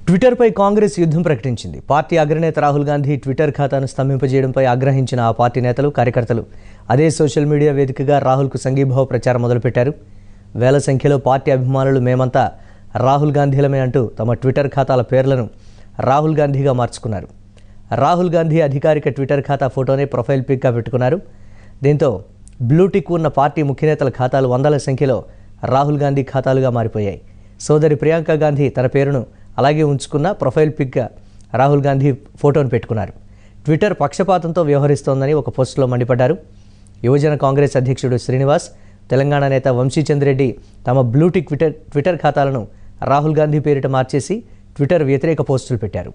ట్విట్టర్పై కాంగ్రెస్ యుద్ధం ప్రకటించింది పార్టీ అగ్రనేత రాహుల్ గాంధీ ట్విట్టర్ ఖాతాను స్తంభింపజేయడంపై ఆగ్రహించిన ఆ పార్టీ నేతలు కార్యకర్తలు అదే సోషల్ మీడియా వేదికగా రాహుల్కు సంఘీభావ ప్రచారం మొదలుపెట్టారు వేల సంఖ్యలో పార్టీ అభిమానులు మేమంతా రాహుల్ గాంధీలమే అంటూ తమ ట్విట్టర్ ఖాతాల పేర్లను రాహుల్ గాంధీగా మార్చుకున్నారు రాహుల్ గాంధీ అధికారిక ట్విట్టర్ ఖాతా ఫోటోనే ప్రొఫైల్ పిక్గా పెట్టుకున్నారు దీంతో బ్లూటిక్ ఉన్న పార్టీ ముఖ్యనేతల ఖాతాలు వందల సంఖ్యలో రాహుల్ గాంధీ ఖాతాలుగా మారిపోయాయి సోదరి ప్రియాంక గాంధీ తన పేరును అలాగే ఉంచుకున్న ప్రొఫైల్ పిక్గా రాహుల్ గాంధీ ఫోటోను పెట్టుకున్నారు ట్విట్టర్ పక్షపాతంతో వ్యవహరిస్తోందని ఒక పోస్టులో మండిపడ్డారు యువజన కాంగ్రెస్ అధ్యక్షుడు శ్రీనివాస్ తెలంగాణ నేత వంశీచంద్రెడ్డి తమ బ్లూటిక్ ట్విట్టర్ ట్విట్టర్ ఖాతాలను రాహుల్ గాంధీ పేరిట మార్చేసి ట్విట్టర్ వ్యతిరేక పోస్టులు పెట్టారు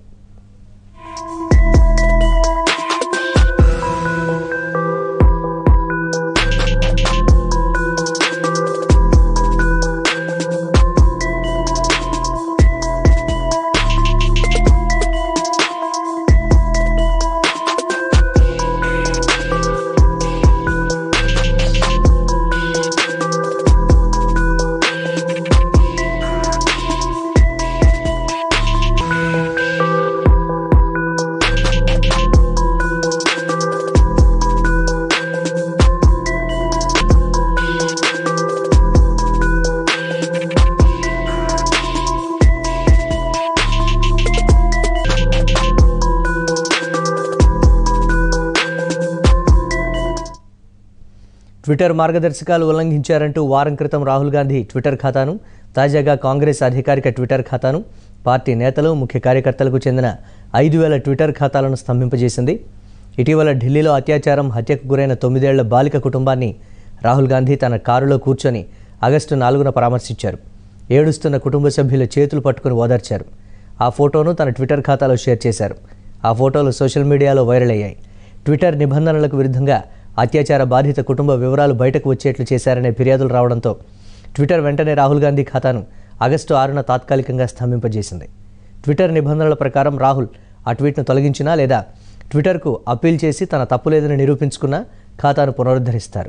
ట్విట్టర్ మార్గదర్శకాలు ఉల్లంఘించారంటూ వారం క్రితం రాహుల్ గాంధీ ట్విట్టర్ ఖాతాను తాజాగా కాంగ్రెస్ అధికారిక ట్విట్టర్ ఖాతాను పార్టీ నేతలు ముఖ్య కార్యకర్తలకు చెందిన ఐదు వేల ట్విట్టర్ ఖాతాలను స్తంభింపజేసింది ఇటీవల ఢిల్లీలో అత్యాచారం హత్యకు గురైన తొమ్మిదేళ్ల బాలిక కుటుంబాన్ని రాహుల్ గాంధీ తన కారులో కూర్చొని ఆగస్టు నాలుగున పరామర్శించారు ఏడుస్తున్న కుటుంబ సభ్యుల చేతులు పట్టుకుని ఓదార్చారు ఆ ఫోటోను తన ట్విట్టర్ ఖాతాలో షేర్ చేశారు ఆ ఫోటోలు సోషల్ మీడియాలో వైరల్ అయ్యాయి ట్విట్టర్ నిబంధనలకు విరుద్ధంగా అత్యాచార బాధిత కుటుంబ వివరాలు బయటకు వచ్చేట్లు చేశారనే ఫిర్యాదులు రావడంతో ట్విట్టర్ వెంటనే రాహుల్ గాంధీ ఖాతాను ఆగస్టు ఆరున తాత్కాలికంగా స్తంభింపజేసింది ట్విట్టర్ నిబంధనల ప్రకారం రాహుల్ ఆ ట్వీట్ను తొలగించినా లేదా ట్విట్టర్కు అప్పీల్ చేసి తన తప్పు లేదని నిరూపించుకున్న ఖాతాను పునరుద్ధరిస్తారు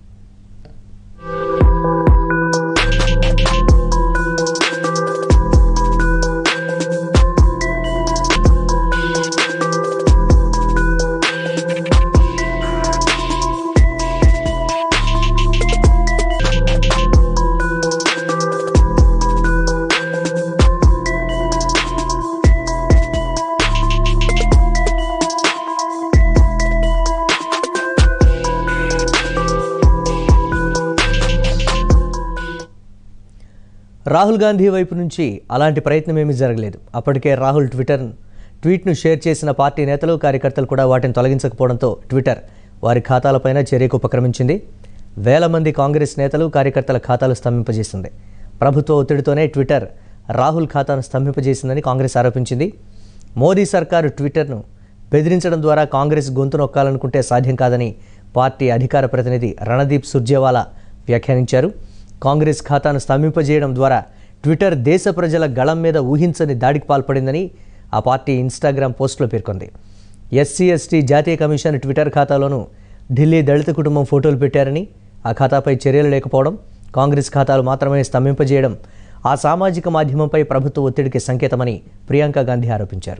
రాహుల్ గాంధీ వైపు నుంచి అలాంటి ప్రయత్నం ఏమీ జరగలేదు అప్పటికే రాహుల్ ట్విట్టర్ ట్వీట్ను షేర్ చేసిన పార్టీ నేతలు కార్యకర్తలు కూడా వాటిని తొలగించకపోవడంతో ట్విట్టర్ వారి ఖాతాలపైన చర్యకు ఉపక్రమించింది వేల మంది కాంగ్రెస్ నేతలు కార్యకర్తల ఖాతాలు స్తంభింపజేసింది ప్రభుత్వ ఒత్తిడితోనే ట్విట్టర్ రాహుల్ ఖాతాను స్తంభింపజేసిందని కాంగ్రెస్ ఆరోపించింది మోదీ సర్కారు ట్విట్టర్ను బెదిరించడం ద్వారా కాంగ్రెస్ గొంతు నొక్కాలనుకుంటే సాధ్యం కాదని పార్టీ అధికార ప్రతినిధి రణదీప్ సుర్జేవాలా వ్యాఖ్యానించారు కాంగ్రెస్ ఖాతాను స్తంభింపజేయడం ద్వారా ట్విట్టర్ దేశ ప్రజల గళం మీద ఊహించని దాడికి పాల్పడిందని ఆ పార్టీ ఇన్స్టాగ్రామ్ పోస్టులో పేర్కొంది ఎస్సీ ఎస్టీ జాతీయ కమిషన్ ట్విట్టర్ ఖాతాలోనూ ఢిల్లీ దళిత కుటుంబం ఫోటోలు పెట్టారని ఆ ఖాతాపై చర్యలు లేకపోవడం కాంగ్రెస్ ఖాతాలు మాత్రమే స్తంభింపజేయడం ఆ సామాజిక మాధ్యమంపై ప్రభుత్వ ఒత్తిడికి సంకేతమని ప్రియాంక గాంధీ ఆరోపించారు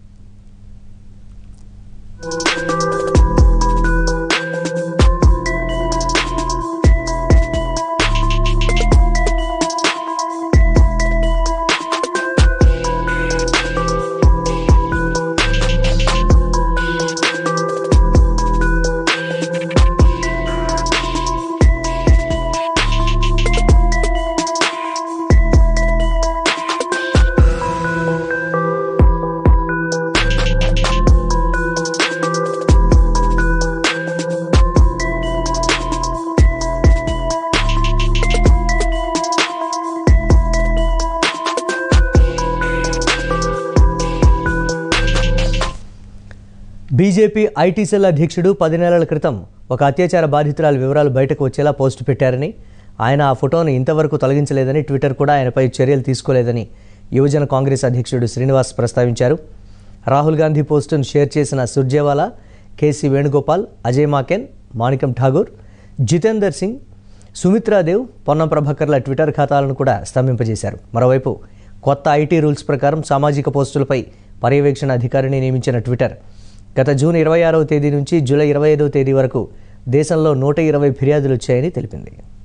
బీజేపీ ఐటీ సెల్ అధ్యక్షుడు పది నెలల క్రితం ఒక అత్యాచార బాధితురాల వివరాలు బయటకు వచ్చేలా పోస్టు పెట్టారని ఆయన ఆ ఫోటోను ఇంతవరకు తొలగించలేదని ట్విట్టర్ కూడా ఆయనపై చర్యలు తీసుకోలేదని యువజన కాంగ్రెస్ అధ్యక్షుడు శ్రీనివాస్ ప్రస్తావించారు రాహుల్ గాంధీ పోస్టును షేర్ చేసిన సుర్జేవాలా కేసీ వేణుగోపాల్ అజయ్ మాకెన్ మాణికం ఠాగూర్ జితేందర్ సింగ్ సుమిత్రాదేవ్ పొన్నం ప్రభాకర్ల ట్విట్టర్ ఖాతాలను కూడా స్తంభింపజేశారు మరోవైపు కొత్త ఐటీ రూల్స్ ప్రకారం సామాజిక పోస్టులపై పర్యవేక్షణ అధికారిని నియమించిన ట్విట్టర్ గత జూన్ ఇరవై ఆరవ తేదీ నుంచి జూలై ఇరవై ఐదవ తేదీ వరకు దేశంలో నూట ఇరవై ఫిర్యాదులు వచ్చాయని తెలిపింది